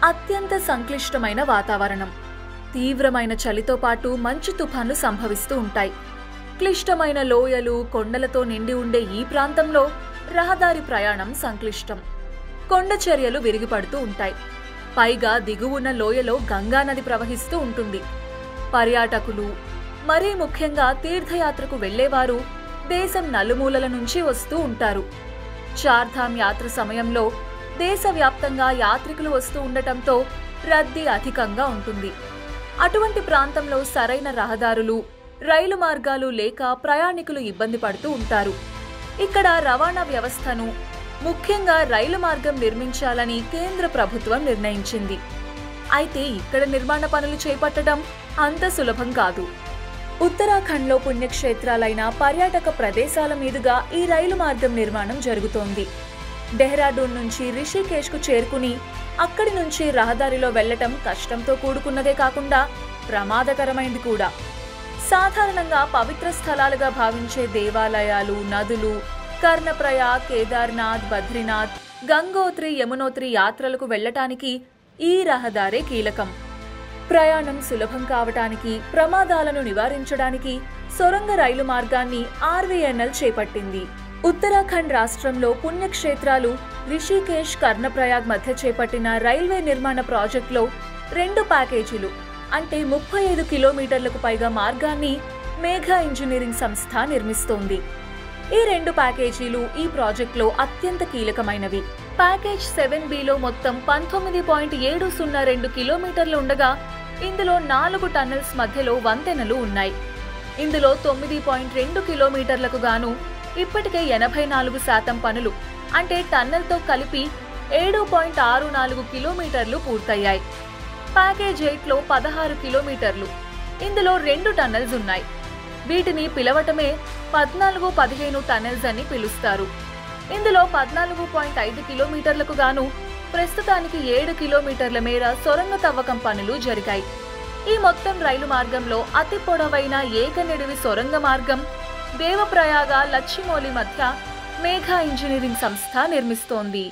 అత్యంత సంక్లిష్టమైన వాతావరణం తీవ్రమైన చలితో పాటు మంచు తుఫాన్లు సంభవిస్తూ ఉంటాయి క్లిష్టమైన లోయలు కొండలతో నిండి ఉండే ఈ ప్రాంతంలో రహదారి ప్రయాణం సంక్లిష్టం కొండ చర్యలు విరిగిపడుతూ ఉంటాయి పైగా దిగువున్న లోయలో గంగానది ప్రవహిస్తూ ఉంటుంది పర్యాటకులు మరీ ముఖ్యంగా తీర్థయాత్రకు వెళ్లేవారు దేశం నలుమూలల నుంచి వస్తూ ఉంటారు చార్ధామ్ యాత్ర సమయంలో దేశవ్యాప్తంగా యాత్రికులు వస్తూ ఉండటంతో రద్దీ అధికంగా ఉంటుంది అటువంటి ప్రాంతంలో సరైన రహదారులు రైలు మార్గాలు లేక ప్రయాణికులు ఇబ్బంది పడుతూ ఉంటారు ఇక్కడ రవాణా వ్యవస్థను ముఖ్యంగా రైలు మార్గం నిర్మించాలని కేంద్ర ప్రభుత్వం నిర్ణయించింది అయితే ఇక్కడ నిర్మాణ పనులు చేపట్టడం అంత సులభం కాదు ఉత్తరాఖండ్లో పుణ్యక్షేత్రాలైన పర్యాటక ప్రదేశాల మీదుగా ఈ రైలు మార్గం నిర్మాణం జరుగుతోంది డెహ్రాడూన్ నుంచి రిషికేశ్కు చేరుకుని అక్కడి నుంచి రహదారిలో వెళ్లటం కష్టంతో కూడుకున్నదే కాకుండా ప్రమాదకరమైంది కూడా సాధారణంగా పవిత్ర స్థలాలుగా భావించే దేవాలయాలు నదులు కర్ణప్రయాగ్ కేదార్నాథ్ బద్రీనాథ్ గంగోత్రి యమునోత్రి యాత్రలకు వెళ్లటానికి ఈ రహదారే కీలకం ప్రయాణం సులభం కావటానికి ప్రమాదాలను నివారించడానికి సొరంగ రైలు మార్గాన్ని ఆర్వీఎన్ఎల్ చేపట్టింది ఉత్తరాఖండ్ రాష్ట్రంలో పుణ్యక్షేత్రాలు రిషికేశ్ కర్ణప్రయాగ్ మధ్య చేపట్టిన రైల్వే నిర్మాణ ప్రాజెక్టులో రెండు ప్యాకేజీలు అంటే ముప్పై ఐదు కిలోమీటర్లకు పైగా మార్గాన్ని మేఘా ఇంజనీరింగ్ సంస్థ నిర్మిస్తోంది ఈ రెండు ప్యాకేజీలు ఈ ప్రాజెక్టులో అత్యంత కీలకమైనవి ప్యాకేజ్ సెవెన్ బిలో మొత్తం పంతొమ్మిది పాయింట్ ఏడు సున్నా రెండు కిలోమీటర్లు ఉండగా ఇందులో నాలుగు టన్నెల్స్ మధ్యలో వంతెనలు ఉన్నాయి ఇందులో తొమ్మిది పాయింట్ రెండు కిలోమీటర్లకు గాను ఇప్పటికే ఎనభై నాలుగు శాతం పనులు అంటే టన్నెల్తో కలిపి ఏడు పాయింట్ ఆరు నాలుగు కిలోమీటర్లు పూర్తయ్యాయి ప్యాకేజ్ ఎయిట్లో పదహారు కిలోమీటర్లు ఇందులో రెండు టన్నెల్స్ ఉన్నాయి వీటిని పిలవటమే పద్నాలుగు పదిహేను టన్నెల్స్ అని పిలుస్తారు ఇందులో పద్నాలుగు పాయింట్ ఐదు కిలోమీటర్లకు గాను ప్రస్తుతానికి ఏడు కిలోమీటర్ల మేర సొరంగ తవ్వకం పనులు జరిగాయి ఈ మొత్తం రైలు మార్గంలో అతి పొడవైన ఏకనిడివి సొరంగ మార్గం దేవప్రయాగ లచ్చిమౌలి మధ్య మేఘా ఇంజనీరింగ్ సంస్థ నిర్మిస్తోంది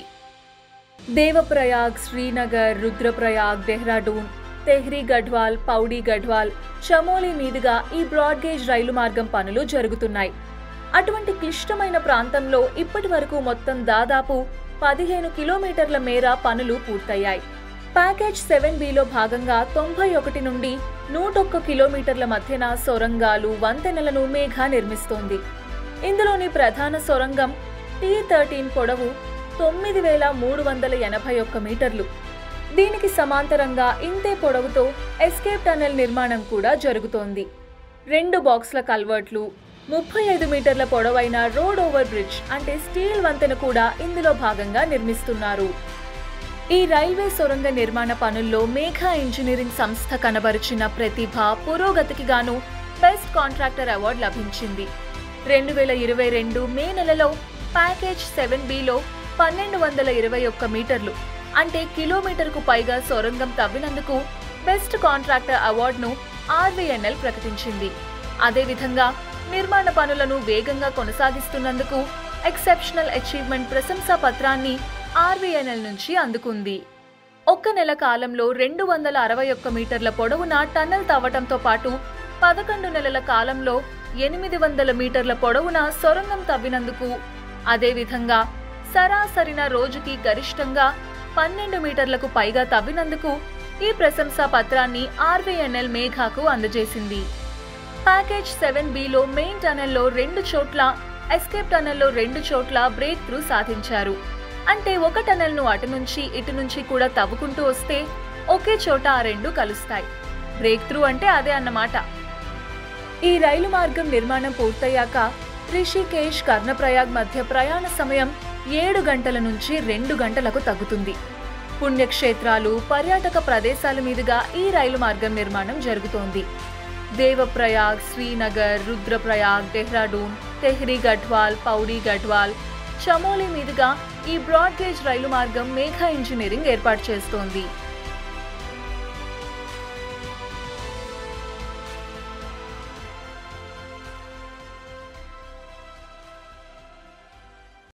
దేవప్రయాగ్ శ్రీనగర్ రుద్రప్రయాగ్ డెహ్రాడూన్ తెహ్రీ గఢ్వాల్ పౌడీ గఢ్వాల్ చమోలి మీదుగా ఈ బ్రాడ్గేజ్ రైలు మార్గం పనులు జరుగుతున్నాయి అటువంటి క్లిష్టమైన ప్రాంతంలో ఇప్పటి వరకు మొత్తం దాదాపు పదిహేను కిలోమీటర్ల మేర పనులు పూర్తయ్యాయి ప్యాకేజ్ సెవెన్ బిలో భాగంగా తొంభై ఒకటి నుండి నూటొక్క కిలోమీటర్ల మధ్యన సొరంగాలు వంతెనలను మేఘా నిర్మిస్తోంది ఇందులోని ప్రధాన సొరంగం టీ థర్టీన్ పొడవు తొమ్మిది వేల మూడు వందల ఎనభై ఒక్క మీటర్లు దీనికి సమాంతరంగా ఇంతే పొడవుతో ఎస్కేప్ టన్నెల్ నిర్మాణం కూడా జరుగుతోంది రెండు బాక్స్ల కల్వర్ట్లు ముప్పై ఐదు మీటర్ల పొడవైన రోడ్ ఓవర్ బ్రిడ్జ్ అంటే స్టీల్ వంతెన కూడా ఇందులో భాగంగా నిర్మిస్తున్నారు ఈ రైల్వే సొరంగ నిర్మాణ పనుల్లో మేఘా ఇంజనీరింగ్ సంస్థ కనబరిచిన ప్రతిభ పురోగతికి గాను బెస్ట్ కాంట్రాక్టర్ అవార్డు లభించింది రెండు వేల ఇరవై రెండు మే నెలలో ప్యాకేజ్ సెవెన్ బిలో పన్నెండు వందల ఇరవై ఒక్క మీటర్లు అంటే కిలోమీటర్కు పైగా సొరంగం తవ్వినందుకు బెస్ట్ కాంట్రాక్టర్ అవార్డును ఆర్వీఎన్ఎల్ ప్రకటించింది అదేవిధంగా నిర్మాణ పనులను వేగంగా కొనసాగిస్తున్నందుకు ఎక్సెప్షనల్ అచీవ్మెంట్ ప్రశంసా పత్రాన్ని ఆర్వీఎన్ఎల్ నుంచి అందుకుంది ఒక్క నెల కాలంలో రెండు వందల అరవై ఒక్క మీటర్ల పొడవున టన్నెల్ తవ్వటంతో పాటు పదకొండు నెలల కాలంలో ఎనిమిది వందల మీటర్ల పొడవున సొరంగం తవ్వినందుకు అదేవిధంగా సరాసరిన రోజుకి గరిష్టంగా పన్నెండు మీటర్లకు పైగా తవ్వినందుకు ఈ ప్రశంసా పత్రాన్ని ఆర్వీఎన్ఎల్ మేఘాకు అందజేసింది ప్యాకేజ్ సెవెన్ బిలో మెయిన్ టనెల్లో రెండు చోట్ల ఎస్కేప్ టనెల్లో రెండు చోట్ల బ్రేక్ త్రూ సాధించారు అంటే ఒక టనెల్ను అటు నుంచి ఇటు నుంచి కూడా తవ్వుకుంటూ వస్తే ఒకే చోట ఆ రెండు కలుస్తాయి బ్రేక్ త్రూ అంటే అదే అన్నమాట ఈ రైలు మార్గం నిర్మాణం పూర్తయ్యాక రిషికేశ్ కర్ణప్రయాగ్ మధ్య ప్రయాణ సమయం ఏడు గంటల నుంచి రెండు గంటలకు తగ్గుతుంది పుణ్యక్షేత్రాలు పర్యాటక ప్రదేశాల మీదుగా ఈ రైలు మార్గం నిర్మాణం జరుగుతోంది దేవప్రయాగ్ శ్రీనగర్ రుద్రప్రయాగ్ డెహ్రాడూన్ తెహ్రీ గఢ్వాల్ పౌడీ గఢ్వాల్ చమోలి మీదుగా ఈ బ్రాడ్గేజ్ రైలు మార్గం మేఘా ఇంజనీరింగ్ ఏర్పాటు చేస్తోంది